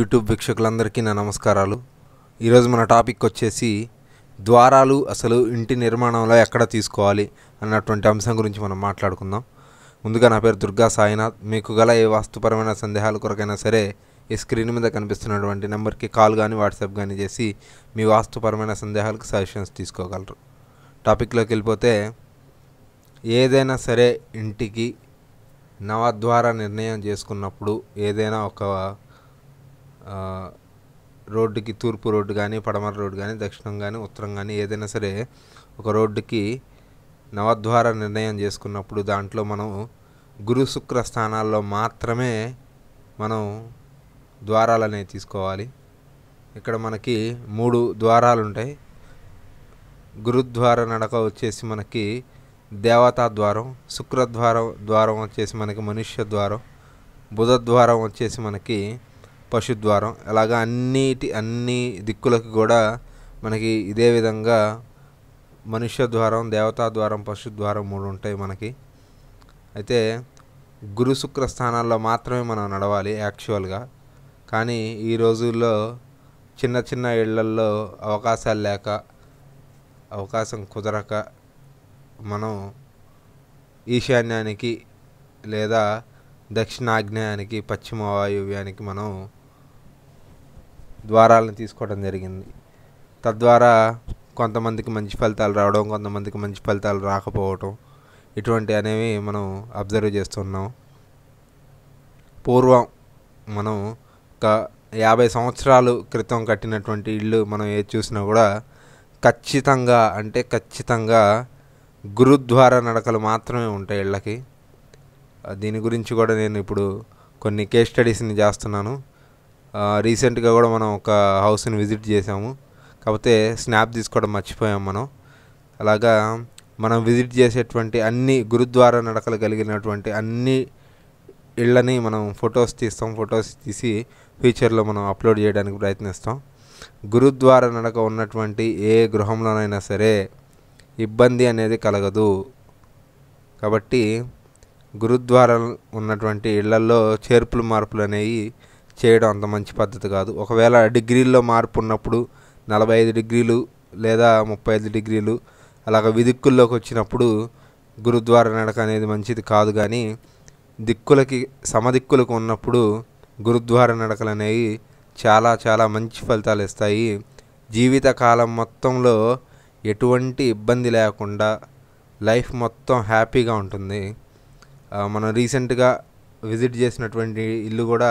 YouTube వీక్షకులందరికీ నా నమస్కారాలు ఈరోజు మన టాపిక్ వచ్చేసి ద్వారాలు అసలు ఇంటి నిర్మాణంలో ఎక్కడ తీసుకోవాలి అన్నటువంటి అంశం గురించి మనం మాట్లాడుకుందాం ముందుగా నా పేరు దుర్గా సాయినాథ్ మీకు గల ఏ వాస్తుపరమైన సందేహాల కొరకైనా సరే ఈ స్క్రీన్ మీద కనిపిస్తున్నటువంటి నెంబర్కి కాల్ కానీ వాట్సాప్ కానీ చేసి మీ వాస్తుపరమైన సందేహాలకు సజెషన్స్ తీసుకోగలరు టాపిక్లోకి వెళ్ళిపోతే ఏదైనా సరే ఇంటికి నవద్వార నిర్ణయం చేసుకున్నప్పుడు ఏదైనా ఒక ఆ, రోడ్డుకి తూర్పు రోడ్డు కానీ పడమర రోడ్డు కానీ దక్షిణం కానీ ఉత్తరం కానీ ఏదైనా సరే ఒక రోడ్డుకి నవద్వార నిర్ణయం చేసుకున్నప్పుడు దాంట్లో మనం గురు శుక్ర స్థానాల్లో మాత్రమే మనం ద్వారాలు అనేవి తీసుకోవాలి ఇక్కడ మనకి మూడు ద్వారాలు ఉంటాయి గురుద్వార నడక వచ్చేసి మనకి దేవతా ద్వారం శుక్రద్వారం ద్వారం వచ్చేసి మనకి మనుష్య ద్వారం బుధద్వారం వచ్చేసి మనకి పశుద్వారం అలాగా అన్నిటి అన్ని దిక్కులకు కూడా మనకి ఇదే విధంగా మనుష్య ద్వారం దేవతా ద్వారం పశుద్వారం మూడు ఉంటాయి మనకి అయితే గురు శుక్ర స్థానాల్లో మాత్రమే మనం నడవాలి యాక్చువల్గా కానీ ఈ రోజుల్లో చిన్న చిన్న ఇళ్లల్లో అవకాశాలు లేక అవకాశం కుదరక మనం ఈశాన్యానికి లేదా దక్షిణాగ్నేయానికి పశ్చిమ వాయువ్యానికి మనం ద్వారాలను తీసుకోవడం జరిగింది తద్వారా కొంతమందికి మంచి ఫలితాలు రావడం కొంతమందికి మంచి ఫలితాలు రాకపోవడం ఇటువంటి అనేవి మనం అబ్జర్వ్ చేస్తున్నాం పూర్వం మనం ఒక యాభై సంవత్సరాలు క్రితం కట్టినటువంటి ఇల్లు మనం ఏది చూసినా కూడా ఖచ్చితంగా అంటే ఖచ్చితంగా గురుద్వార నడకలు మాత్రమే ఉంటాయి ఇళ్ళకి ఆ, దీని గురించి కూడా నేను ఇప్పుడు కొన్ని కేస్ స్టడీస్ని చేస్తున్నాను ఆ, రీసెంట్గా కూడా మనం ఒక హౌస్ని విజిట్ చేసాము కాకపోతే స్నాప్ తీసుకోవడం మర్చిపోయాం మనం అలాగా మనం విజిట్ చేసేటువంటి అన్ని గురుద్వార నడకలు కలిగినటువంటి అన్ని ఇళ్ళని మనం ఫొటోస్ తీస్తాం ఫొటోస్ తీసి ఫ్యూచర్లో మనం అప్లోడ్ చేయడానికి ప్రయత్నిస్తాం గురుద్వార నడక ఉన్నటువంటి ఏ గృహంలోనైనా సరే ఇబ్బంది అనేది కలగదు కాబట్టి గురుద్వారం ఉన్నటువంటి ఇళ్లలో చేర్పులు మార్పులు అనేవి చేయడం అంత మంచి పద్ధతి కాదు ఒకవేళ డిగ్రీల్లో మార్పు ఉన్నప్పుడు నలభై ఐదు డిగ్రీలు లేదా ముప్పై ఐదు డిగ్రీలు అలాగ విదిక్కుల్లోకి వచ్చినప్పుడు గురుద్వార నడక అనేది మంచిది కాదు కానీ దిక్కులకి సమదిక్కులకు ఉన్నప్పుడు గురుద్వార నడకలు అనేవి చాలా చాలా మంచి ఫలితాలు ఇస్తాయి జీవితకాలం మొత్తంలో ఎటువంటి ఇబ్బంది లేకుండా లైఫ్ మొత్తం హ్యాపీగా ఉంటుంది ఆ, మనం రీసెంట్గా విజిట్ చేసినటువంటి ఇల్లు కూడా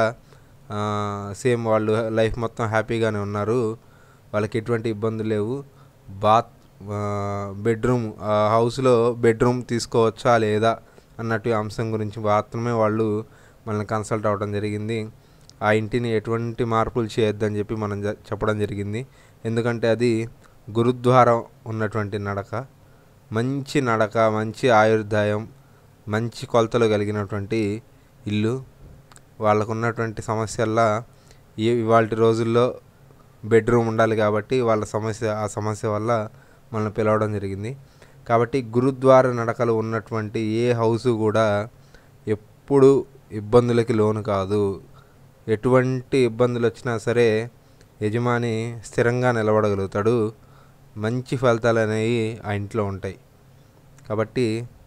సేమ్ వాళ్ళు లైఫ్ మొత్తం హ్యాపీగానే ఉన్నారు వాళ్ళకి ఎటువంటి ఇబ్బందులు లేవు బాత్ బెడ్రూమ్ హౌస్లో బెడ్రూమ్ తీసుకోవచ్చా లేదా అన్నట్టు అంశం గురించి మాత్రమే వాళ్ళు మనల్ని కన్సల్ట్ అవ్వడం జరిగింది ఆ ఇంటిని ఎటువంటి మార్పులు చేయొద్దని చెప్పి మనం జ- చెప్పడం జరిగింది ఎందుకంటే అది గురుద్వారం ఉన్నటువంటి నడక మంచి నడక మంచి ఆయుర్దాయం మంచి కొలతలు కలిగినటువంటి ఇల్లు వాళ్ళకు ఉన్నటువంటి సమస్యల్లా ఈ ఇవాళ రోజుల్లో బెడ్రూమ్ ఉండాలి కాబట్టి వాళ్ళ సమస్య ఆ సమస్య వల్ల మనల్ని పిలవడం జరిగింది కాబట్టి గురుద్వార నడకలు ఉన్నటువంటి ఏ హౌస్ కూడా ఎప్పుడు ఇబ్బందులకి లోను కాదు ఎటువంటి ఇబ్బందులు వచ్చినా సరే యజమాని స్థిరంగా నిలబడగలుగుతాడు మంచి ఫలితాలు అనేవి ఆ ఇంట్లో ఉంటాయి కాబట్టి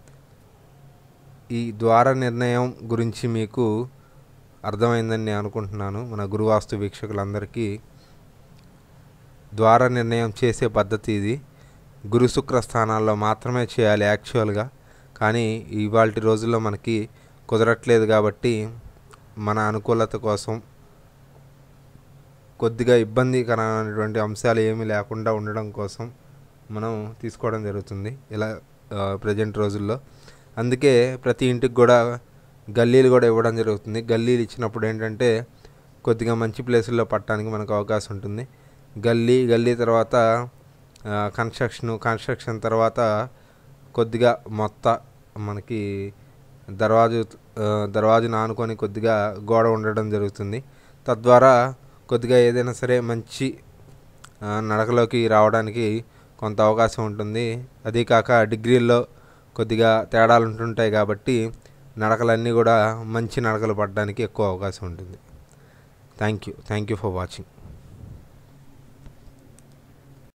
ఈ ద్వార నిర్ణయం గురించి మీకు అర్థమైందని నేను అనుకుంటున్నాను మన గురువాస్తు వీక్షకులందరికీ ద్వార నిర్ణయం చేసే పద్ధతి ఇది గురు శుక్ర స్థానాల్లో మాత్రమే చేయాలి యాక్చువల్గా కానీ ఇవాళ రోజుల్లో మనకి కుదరట్లేదు కాబట్టి మన అనుకూలత కోసం కొద్దిగా ఇబ్బందికరమైనటువంటి అంశాలు ఏమీ లేకుండా ఉండడం కోసం మనం తీసుకోవడం జరుగుతుంది ఇలా ప్రజెంట్ రోజుల్లో అందుకే ప్రతి ఇంటికి కూడా గల్లీలు కూడా ఇవ్వడం జరుగుతుంది గల్లీలు ఇచ్చినప్పుడు ఏంటంటే కొద్దిగా మంచి ప్లేసుల్లో పట్టడానికి మనకు అవకాశం ఉంటుంది గల్లీ గల్లీ తర్వాత కన్స్ట్రక్షన్ కన్స్ట్రక్షన్ తర్వాత కొద్దిగా మొత్త మనకి దర్వాజు ఆ, దర్వాజును ఆనుకొని కొద్దిగా గోడ ఉండడం జరుగుతుంది తద్వారా కొద్దిగా ఏదైనా సరే మంచి ఆ, నడకలోకి రావడానికి కొంత అవకాశం ఉంటుంది అదీ కాక డిగ్రీల్లో కొద్దిగా తేడాలు ఉంటుంటాయి కాబట్టి నడకలన్నీ కూడా మంచి నడకలు పడడానికి ఎక్కువ అవకాశం ఉంటుంది thank you thank you for watching